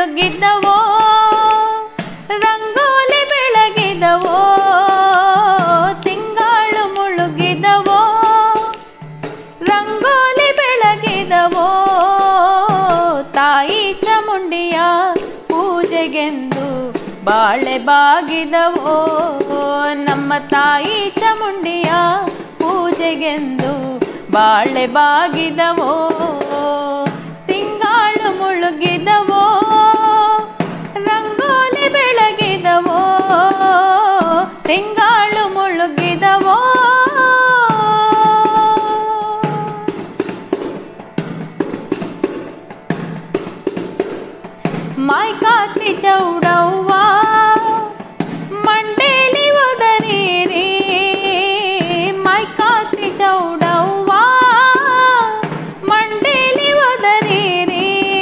ಮುಳುಗಿದವೋ ರಂಗೋಲಿ ಬೆಳಗಿದವೋ ತಿಂಗಳು ಮುಳುಗಿದವೋ ರಂಗೋಲಿ ಬೆಳಗಿದವೋ ತಾಯಿ ಚಾಮುಂಡಿಯ ಪೂಜೆಗೆಂದು ಬಾಳೆ ಬಾಗಿದವೋ ನಮ್ಮ ತಾಯಿ ಚಾಮುಂಡಿಯ ಪೂಜೆಗೆಂದು ಬಾಳೆ ಬಾಗಿದವೋ ತಿಂಗಳು ಮುಳುಗಿದವೋ ರಂಗೋಲಿ ಬೆಳಗಿದವೋ ತಿಂಗಳು ಮುಳುಗಿದವೋ ಮಾಯ್ಕಾತಿ ಚೌಡವ್ವ ಮಂಡೇಲಿ ಒದರೀರಿ ಮಾಯ್ಕಾತಿ ಚೌಡವ್ವ ಮಂಡೇಲಿ ಒದರೀರಿ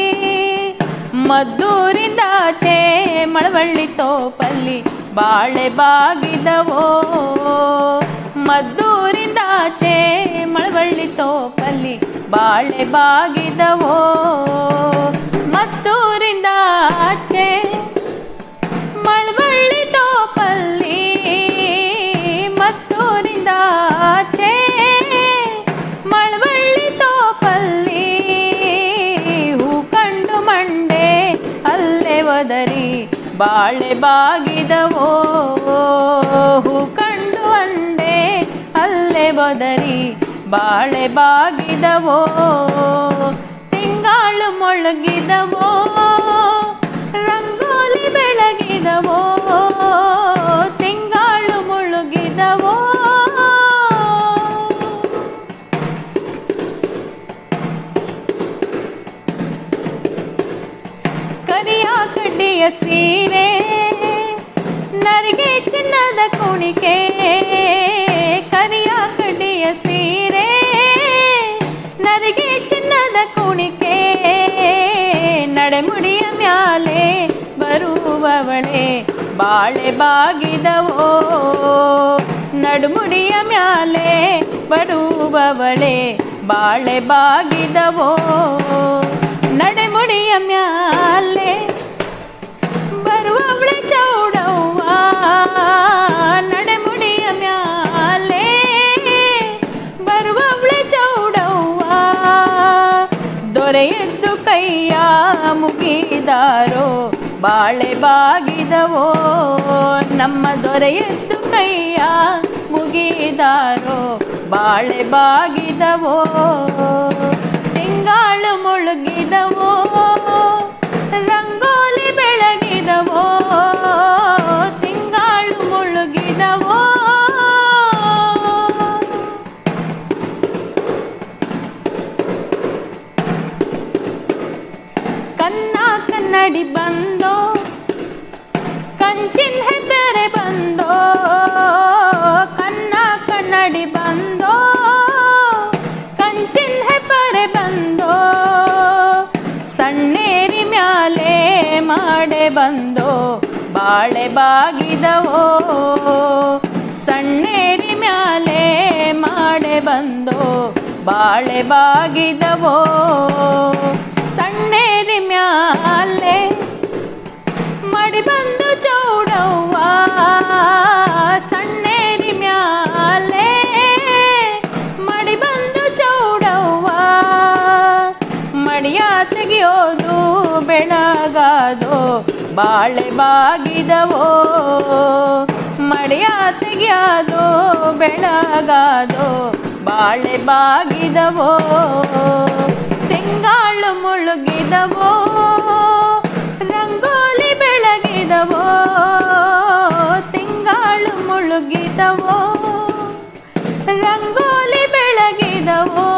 ಮದ್ದೂರಿಂದಾಚೆ ಮಳವಳ್ಳಿ ತೋಪಲ್ಲಿ ಬಾಳೆ ಬಾಗಿದವೋ ಮದ್ದೂರಿಂದಾಚೆ ಮಳವಳ್ಳಿ ತೋಪಲ್ಲಿ ಬಾಳೆ ಬಾಗಿದವೋ ಮದ್ದೂರಿಂದ ಆಚೆ ಮಳವಳ್ಳಿ ತೋಪಲ್ಲಿ ಮದ್ದೂರಿಂದ ಆಚೆ ಮಳವಳ್ಳಿ ತೋಪಲ್ಲಿ ಹೂ ಕಂಡು ಮಂಡೆ ಅಲ್ಲೇ ಒದರಿ ಬಾಳೆ ಬಾಗಿದವೋ ಹೂ ಕಂಡು ಅಂಡೆ ಅಲ್ಲೇ ಒದರಿ ಬಾಳೆ ಬಾಗಿದವೋ ತಿಂಗಳು ಮೊಳಗಿದವೋ ರಂಗೋಲಿ ಬೆಳಗಿದವೋ ತಿಂಗಳು ಮುಳುಗಿದವೋ ಕರಿಯ ಕಡ್ಡಿಯ ಸೀರೆ ನರಿಗೆ ಚಿನ್ನದ ಕುಣಿಕೆ ಕರಿಯ ಕಡ್ಡಿಯ ಸೀರೆ ನರಿಗೆ ಚಿನ್ನದ ಕುಣಿಕೆ ನಡೆಮುಡಿಯ ಮ್ಯಾಲೆ ಬರುವವಳೆ ಬಾಳೆ ಬಾಗಿದವೋ ನಡುಮುಡಿಯ ಮ್ಯಾಲೆ ಬರುವವಳೆ ಬಾಳೆ ಬಾಗಿದವೋ ನಡೆಮುಡಿಯ ಮ್ಯಾಲೆ ಬರುವವಳೆ ಚೌಡವ್ವ ನಡೆಮುಡಿಯ ಮ್ಯಾಲೆ ಬರುವವಳೆ ಚೌಡವ್ವ ದೊರೆಯದ್ದು ಕೈಯ ಮುಗಿದಾರೋ ಬಾಳೆ ಬಾಗಿದವೋ ನಮ್ಮ ದೊರೆಯದ್ದು ಕೈಯ ಮುಗಿದಾರೋ ಬಾಳೆ ಬಾಗಿದವೋ ತಿಂಗಳು ಮುಳುಗಿದವೋ ರಂಗೋಲಿ ಬೆಳಗಿದವೋ ತಿಂಗಳು ಮುಳುಗಿದವೋ ಕನ್ನ ಕನ್ನಡಿ ಬಂದೋ ಕಂಚಿನ ಹೆಬ್ಬೆರೆ ಬಂದೋ ಕನ್ನ ಕನ್ನಡಿ ಬಂದೋ ಕಂಚಿನ ಹೆಬ್ಬೆರೆ ಬಂದೋ ಸಣ್ಣೇರಿ ಮ್ಯಾಲೆ ಮಾಡೆ ಬಂದೋ ಬಾಳೆ ಬಾಗಿದವೋ ಸಣ್ಣೇರಿ ಮ್ಯಾಲೆ ಮಾಡೆ ಬಂದೋ ಬಾಳೆ ಬಾಗಿದವೋ ಸಣ್ಣೇರಿ ಮ್ಯಾಲೆ ಮಡಿ ಬಂದು ಚೌಡವ್ವ ಸಣ್ಣೇರಿ ಮ್ಯಾಲೆ ಮಡಿ ಬಂದು ಚೌಡವ್ವ ಮಡಿಯ ತೆಗೆಯೋದು ಬೆಳಗಾದೋ ಬಾಳೆ ಬಾಗಿದವೋ ಮಡಿಯ ತೆಗೆಯೋದು ಬೆಳಗಾದೋ ಬಾಳೆ ಬಾಗಿದವೋ ತಿಂಗಳು ಮುಳುಗಿದವೋ ರಂಗೋಲಿ ಬೆಳಗಿದವೋ ತಿಂಗಳು ಮುಳುಗಿದವೋ ರಂಗೋಲಿ ಬೆಳಗಿದವೋ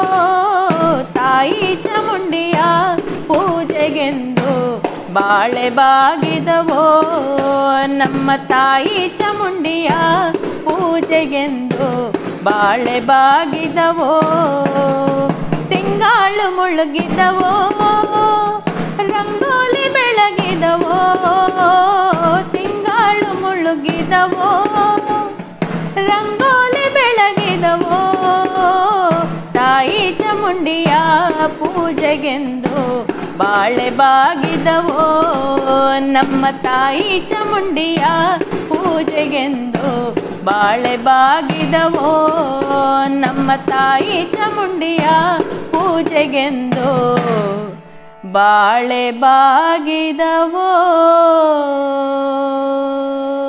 ತಾಯಿ ಚಾಮುಂಡಿಯ ಪೂಜೆಗೆಂದು ಬಾಳೆ ಬಾಗಿದವೋ ನಮ್ಮ ತಾಯಿ ಚಾಮುಂಡಿಯ ಪೂಜೆಗೆಂದು ಬಾಳೆ ಬಾಗಿದವೋ ತಿಂಗಳು ಮುಳುಗಿದವೋ ರಂಗೋಲಿ ಬೆಳಗಿದವೋ ತಿಂಗಳು ಮುಳುಗಿದವೋ ರಂಗೋಲಿ ಬೆಳಗಿದವೋ ತಾಯಿ ಚಾಮುಂಡಿಯ ಪೂಜೆಗೆಂದು ಬಾಳೆ ಬಾಗಿದವೋ ನಮ್ಮ ತಾಯಿ ಚಾಮುಂಡಿಯ ಪೂಜೆಗೆಂದು ಬಾಳೆ ಬಾಗಿದವೋ ನಮ್ಮ ತಾಯಿ ಚಾಮುಂಡಿಯ ಪೂಜೆಗೆಂದು ಬಾಳೆ ಬಾಗಿದವೋ